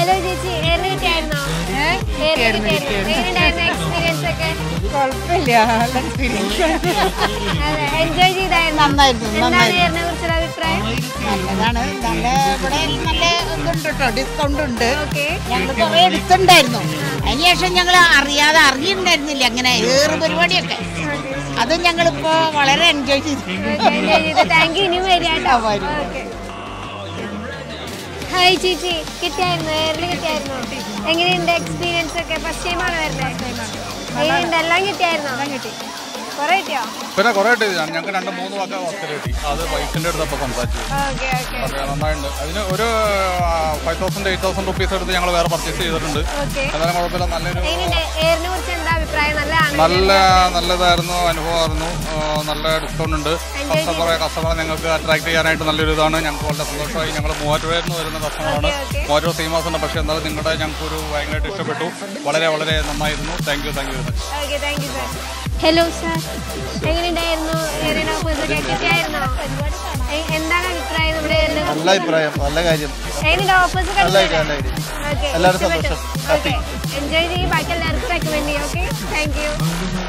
Hello ചേച്ചി എയറിന് കിട്ടിയായിരുന്നോ എയറിന് കിട്ടിയായിരുന്നു എങ്ങനെയുണ്ടായിരുന്നു എക്സ്പീരിയൻസ് ഒക്കെ കുഴപ്പമില്ല നല്ല എക്സ്പീരിയൻസ് അതെ എൻജോയ് ചെയ്തായിരുന്നു നന്നായിരുന്നു, എന്താണ് നന്നായിരുന്നു. എയറിനെ കുറിച്ചുള്ള അഭിപ്രായം നല്ലതാണ് നല്ല ഇവിടെ നല്ല ഇതുണ്ട് കേട്ടോ ഡിസ്കൗണ്ട് ഉണ്ട് ഓക്കെ ഞങ്ങൾ കുറെ എടുത്തിട്ടുണ്ടായിരുന്നു അതിനുശേഷം ഞങ്ങൾ അറിയാതെ അറിഞ്ഞിട്ടുണ്ടായിരുന്നില്ല അങ്ങനെ ഏറ് പരിപാടിയൊക്കെ അത് ഞങ്ങളിപ്പോ വളരെ എൻജോയ് ചെയ്തു എൻജോയ് ചെയ്ത് താങ്ക് യു ഇനി വരിക കേട്ടോ ആ, വരും. ഓക്കെ ഹായ് ചേച്ചി കിട്ടിയായിരുന്നു എയറിൽ കിട്ടിയായിരുന്നു എങ്ങനെയുണ്ട് എക്സ്പീരിയൻസ് ഒക്കെ ഫസ്റ്റ് ടൈമാണ് വരുന്നത് എങ്ങനെയുണ്ട് എല്ലാം കിട്ടിയായിരുന്നോ കിട്ടി കുറെ കിട്ടിയോ പിന്നെ കുറേ കിട്ടി ഞങ്ങൾക്ക് രണ്ട് മൂന്ന് വാക്ക ഹോസ്റ്റൽ കിട്ടി അത് വൈഫിൻ്റെ അടുത്തപ്പോൾ സംസാരിച്ചു ഓക്കെ ഓക്കെ ഓക്കെ നന്നായിട്ടുണ്ട് അതിന് ഒരു five thousand eight thousand rupees എടുത്ത് ഞങ്ങൾ വേറെ പർച്ചേസ് ചെയ്തിട്ടുണ്ട് ഓക്കെ എന്നാലും കുഴപ്പമില്ല നല്ലൊരു എങ്ങനെയുണ്ട് എയറിനെ കുറിച്ച് എന്താ അഭിപ്രായം നല്ലതാണ് നല്ല നല്ലതായിരുന്നു അനുഭവമായിരുന്നു ആ, നല്ല ഡിസ്കൗണ്ട് ഉണ്ട് കസ്റ്റമറെ കസ്റ്റമറെ ഞങ്ങൾക്ക് അട്രാക്ട് ചെയ്യാനായിട്ട് നല്ലൊരു ഇതാണ് ഞങ്ങൾക്ക് വളരെ സന്തോഷമായി ഞങ്ങൾ മൂവാറ്റുപുഴയിൽ നിന്ന് വരുന്ന കസ്റ്റമറാണ് ഓക്കെ, ഓക്കെ. മൂവാറ്റുപുഴ സീമാസുണ്ട് പക്ഷേ എന്നാലും നിങ്ങളുടെ ഞങ്ങൾക്ക് ഒരു ഭയങ്കരമായിട്ട് ഇഷ്ടപ്പെട്ടു വളരെ വളരെ നന്നായിരുന്നു thank you thank you very much okay thank you sir hello sir എങ്ങനെയുണ്ടായിരുന്നു എയറിനെ ഓഫേഴ്സ് ഒക്കെ കിട്ടിയായിരുന്നോ എ- എന്താണ് അഭിപ്രായം നമ്മുടെ എയറിനെ നല്ല അഭിപ്രായം നല്ല കാര്യം എങ്ങനെയുണ്ട് ഓഫേഴ്സ് നല്ല ഐഡിയ നല്ല ഐഡിയ എല്ലാവരും സന്തോഷം. ഓക്കെ എൻജോയ് ചെയ്യും ബാക്കി എല്ലാവർക്കും റെക്കമെൻഡ് ചെയ്യും ഓക്കെ താങ്ക് യു